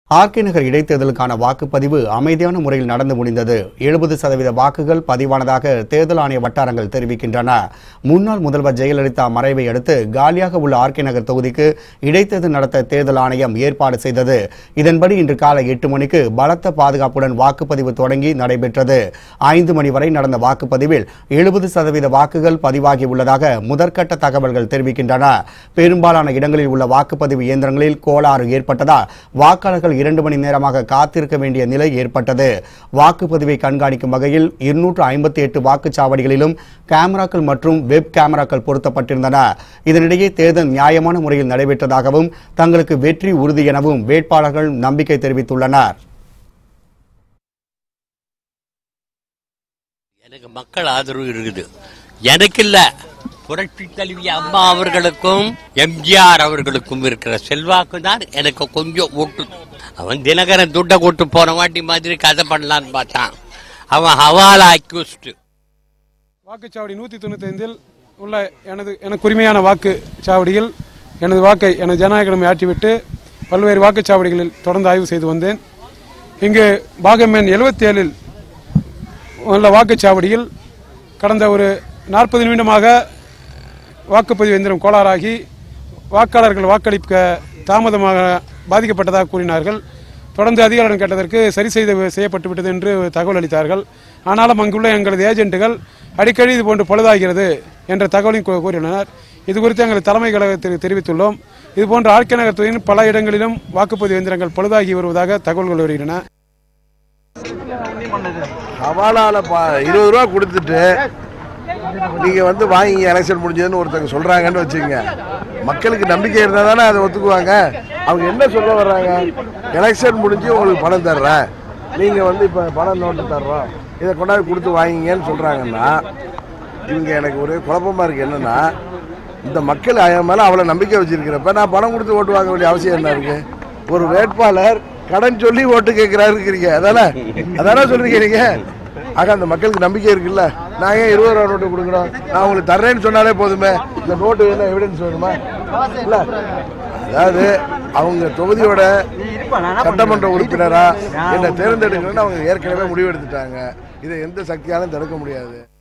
RK நகர் இடைத்தேர்தலுக்கான வாக்குப்பதிவு அமைதியான முறையில் நடந்து முடிந்தது எழுபது சதவீத வாக்குகள் பதிவானதாக தேர்தல் ஆணைய வட்டாரங்கள் தெரிவிக்கின்றன முன்னாள் முதல்வர் ஜெயலலிதா மறைவை அடுத்து காலியாக உள்ள ஆர்கே நகர் தொகுதிக்கு இடைத்தேர்தல் நடத்த தேர்தல் ஆணையம் ஏற்பாடு செய்தது இதன்படி இன்று காலை எட்டு மணிக்கு பலத்த பாதுகாப்புடன் வாக்குப்பதிவு தொடங்கி நடைபெற்றது ஐந்து மணி வரை நடந்த வாக்குப்பதிவில் எழுபது சதவீத வாக்குகள் பதிவாகி உள்ளதாக முதற்கட்ட தகவல்கள் தெரிவிக்கின்றன பெரும்பாலான இடங்களில் உள்ள வாக்குப்பதிவு இயந்திரங்களில் கோளாறு ஏற்பட்டதால் வாக்காளர்கள் இரண்டு மணி நேரமாக காத்திருக்க வேண்டிய நிலை ஏற்பட்டது வாக்குப்பதிவை கண்காணிக்கும் வகையில் இருநூற்று ஐம்பத்தி எட்டு வாக்குச்சாவடிகளிலும் கேமராக்கள் மற்றும் வெப் கேமராக்கள் பொருத்தப்பட்டிருந்தன இதனிடையே தேர்தல் நியாயமான முறையில் நடைபெற்றதாகவும் தங்களுக்கு வெற்றி உறுதி எனவும் வேட்பாளர்கள் நம்பிக்கை தெரிவித்துள்ளனர் எனக்கு மக்கள் ஆதரவு இருக்குது எனக்கு இல்ல புரட்சி தலைவி அம்மா அவர்களுக்கும் எம்ஜிஆர் அவர்களுக்கும் இருக்கிற செல்வாக்கு தான் எனக்கு கொஞ்சம் ஓட்டு அவன் தினகரன் துட்டை கொட்டு போன வாட்டி மாதிரி கதை பண்ணலான்னு பார்த்தான் அவன் ஹவாலா அக்யூஸ்ட் வாக்குச்சாவடி நூற்றி தொண்ணூத்தைந்தில் உள்ள எனது எனக்கு உரிமையான வாக்குச்சாவடியில் எனது வாக்கை எனது ஜனநாயக கடமை ஆற்றிவிட்டு பல்வேறு வாக்குச்சாவடிகளில் தொடர்ந்து ஆய்வு செய்து வந்தேன் இங்கு பாகம் எண் எழுபத்தி ஏழில் உள்ள வாக்குச்சாவடியில் கடந்த ஒரு நாற்பது நிமிடமாக வாக்குப்பதிவு எந்திரம் கோளாறாகி வாக்காளர்கள் வாக்களிக்க தாமதமாக பாதிக்கப்பட்டதாக கூறினார்கள் தொடர்ந்து அதிகாரிடம் கேட்டதற்கு சரி செய்து செய்யப்பட்டு விட்டது என்று தகவல் அளித்தார்கள் ஆனாலும் அங்குள்ள எங்களது ஏஜென்ட்டுகள் அடிக்கடி இது போன்று பழுதாகிறது என்ற தகவலையும் கூ- கூறியுள்ளனர் இது குறித்து எங்கள் தலைமை கழகத்தில் தெரிவித்துள்ளோம் இதுபோன்ற ஆர்கே நகர் தொகுதியின் பல இடங்களிலும் வாக்குப்பதிவு இயந்திரங்கள் பழுதாகி வருவதாக தகவல்கள் வருகின்றன ஹவாலால பா இருபது ரூபா கொடுத்துட்டு நீங்க வந்து வாங்கி எலெக்ஷன் முடிஞ்சதுன்னு ஒருத்தங்க சொல்றாங்கன்னு வச்சுக்கோங்க மக்களுக்கு நம்பிக்கை இருந்தா தானே அதை ஒத்துக்குவாங்க அவங்க என்ன சொல்ல வர்றாங்க எலெக்ஷன் முடிஞ்சு உங்களுக்கு பணம் தர்றேன் நீங்க வந்து இப்ப பணம் நோட்டு தர்றோம் இதை கொண்டாந்து கொடுத்து வாங்கிங்கன்னு சொல்றாங்கன்னா இவங்க எனக்கு ஒரு குழப்பமா இருக்கு என்னன்னா இந்த மக்கள் என் மேல அவ்வளவு நம்பிக்கை வச்சிருக்கிறப்ப நான் பணம் கொடுத்து ஓட்டு வாங்க வேண்டிய அவசியம் என்ன இருக்கு ஒரு வேட்பாளர் கடன் சொல்லி ஓட்டு கேட்கிறாரு இருக்கிறீங்க அதானே அதானே சொல்றீங்க நீங்க ஆக அந்த மக்களுக்கு நம்பிக்கை இருக்குல்ல நான் ஏன் இருபது ரூபா நோட்டு கொடுக்கணும் நான் உங்களுக்கு தர்றேன்னு சொன்னாலே போதுமே இந்த நோட்டு என்ன எவிடன்ஸ் வேணுமா இல்ல அதாவது அவங்க தொகுதியோட சட்டமன்ற உறுப்பினரா என்ன தேர்ந்தெடுக்கணும்னு அவங்க ஏற்கனவே முடிவெடுத்துட்டாங்க இதை எந்த சக்தியாலும் தடுக்க முடியாது